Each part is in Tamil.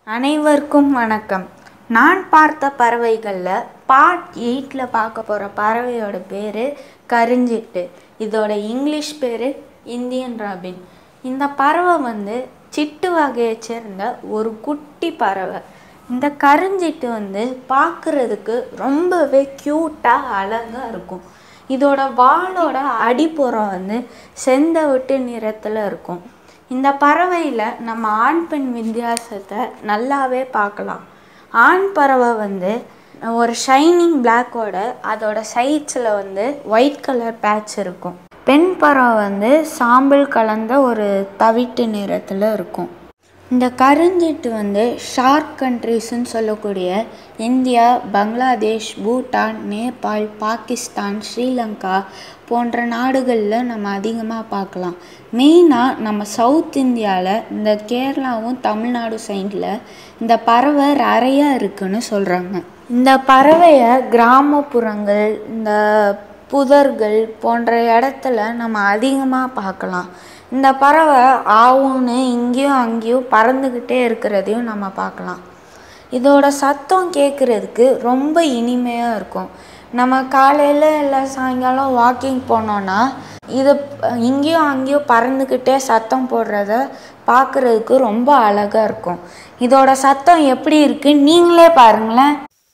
அனைவருக்கும் வணக்கம் நான் பார்த்த பறவைகளில் பார்ட் எயிட்டில் பார்க்க போகிற பறவையோட பேர் கருஞ்சிட்டு இதோட இங்கிலீஷ் பேர் இந்தியன் ராபின் இந்த பறவை வந்து சிட்டு வகையை சேர்ந்த ஒரு குட்டி பறவை இந்த கருஞ்சிட்டு வந்து பார்க்குறதுக்கு ரொம்பவே க்யூட்டாக அழகாக இருக்கும் இதோட வாலோட அடிப்புறம் வந்து செந்தவிட்டு நிறத்தில் இருக்கும் இந்த பறவையில் நம்ம ஆண் பெண் வித்தியாசத்தை நல்லாவே பார்க்கலாம் ஆண் பறவை வந்து ஒரு ஷைனிங் பிளாக்கோட அதோட சைட்ஸில் வந்து ஒயிட் கலர் பேட்ச் இருக்கும் பெண் பறவை வந்து சாம்பல் கலந்த ஒரு தவிட்டு நிறத்தில் இருக்கும் இந்த கருஞ்சிட்டு வந்து ஷார்க் கண்ட்ரிஸ்ன்னு சொல்லக்கூடிய இந்தியா பங்களாதேஷ் பூட்டான் நேபாள் பாகிஸ்தான் ஸ்ரீலங்கா போன்ற நாடுகளில் நம்ம அதிகமாக பார்க்கலாம் மெயினாக நம்ம சவுத் இந்தியாவில் இந்த கேரளாவும் தமிழ்நாடு சைடில் இந்த பறவை நிறையா இருக்குன்னு சொல்கிறாங்க இந்த பறவையை கிராமப்புறங்கள் இந்த புதர்கள் போன்ற இடத்துல நம்ம அதிகமாக பார்க்கலாம் இந்த பறவை ஆவுன்னு இங்கேயும் அங்கேயும் பறந்துக்கிட்டே இருக்கிறதையும் நம்ம பார்க்கலாம் இதோட சத்தம் கேட்குறதுக்கு ரொம்ப இனிமையாக இருக்கும் நம்ம காலையில் இல்லை சாயங்காலம் வாக்கிங் போனோன்னா இது இங்கேயும் அங்கேயும் பறந்துக்கிட்டே சத்தம் போடுறத பார்க்குறதுக்கு ரொம்ப அழகாக இருக்கும் இதோட சத்தம் எப்படி இருக்குது நீங்களே பாருங்களேன்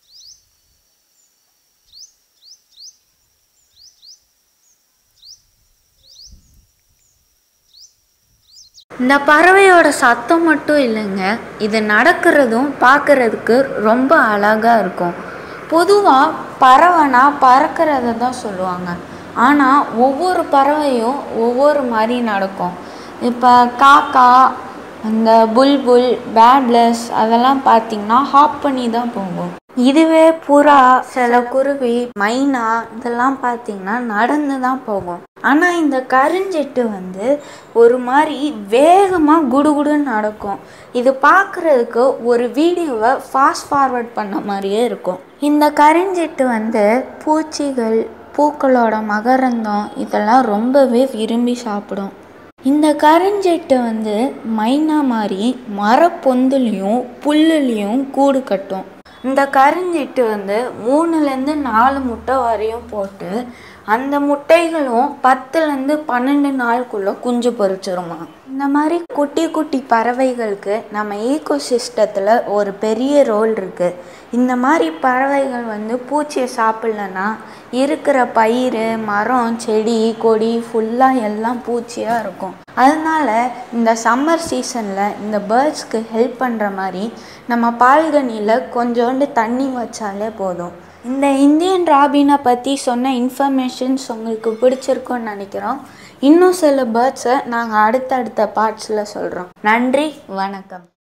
இந்த பறவையோட சத்தம் மட்டும் இல்லைங்க இது நடக்கிறதும் பார்க்குறதுக்கு ரொம்ப அழகாக இருக்கும் பொதுவாக பறவைனா பறக்கிறத தான் சொல்லுவாங்க ஆனால் ஒவ்வொரு பறவையும் ஒவ்வொரு மாதிரி நடக்கும் இப்போ காக்கா அந்த புல்புல் பேட்லஸ் அதெல்லாம் பார்த்திங்கன்னா ஹாப் பண்ணி தான் போகும் இதுவே புறா சில குருவி மைனா இதெல்லாம் பார்த்திங்கன்னா நடந்து தான் போகும் ஆனால் இந்த கருஞ்சிட்டு வந்து ஒரு மாதிரி வேகமாக குடுகுடுன்னு நடக்கும் இது பார்க்குறதுக்கு ஒரு வீடியோவை ஃபாஸ்ட் ஃபார்வர்ட் பண்ண மாதிரியே இருக்கும் இந்த கருஞ்சிட்டு வந்து பூச்சிகள் பூக்களோட மகரந்தம் இதெல்லாம் ரொம்பவே விரும்பி சாப்பிடும் இந்த கருஞ்செட்டு வந்து மைனா மாதிரி மரப்பொந்துலேயும் புல்லுலேயும் கூடு கட்டும் இந்த கருஞ்சிட்டு வந்து மூணுலேருந்து நாலு முட்டை வரையும் போட்டு அந்த முட்டைகளும் பத்துலேருந்து பன்னெண்டு நாளுக்குள்ளே குஞ்சு பொறிச்சிருமா இந்த மாதிரி குட்டி குட்டி பறவைகளுக்கு நம்ம ஈகோ சிஸ்டத்தில் ஒரு பெரிய ரோல் இருக்குது இந்த மாதிரி பறவைகள் வந்து பூச்சியை சாப்பிட்லன்னா இருக்கிற பயிர் மரம் செடி கொடி ஃபுல்லாக எல்லாம் பூச்சியாக இருக்கும் அதனால் இந்த சம்மர் சீசனில் இந்த பேர்ட்ஸ்க்கு ஹெல்ப் பண்ணுற மாதிரி நம்ம பால்கனியில் கொஞ்சோண்டு தண்ணி வச்சாலே போதும் இந்த இந்தியன் ராபினை பற்றி சொன்ன இன்ஃபர்மேஷன்ஸ் உங்களுக்கு பிடிச்சிருக்குன்னு நினைக்கிறோம் இன்னும் சில பேர்ட்ஸை நாங்கள் அடுத்தடுத்த பார்ட்ஸில் சொல்கிறோம் நன்றி வணக்கம்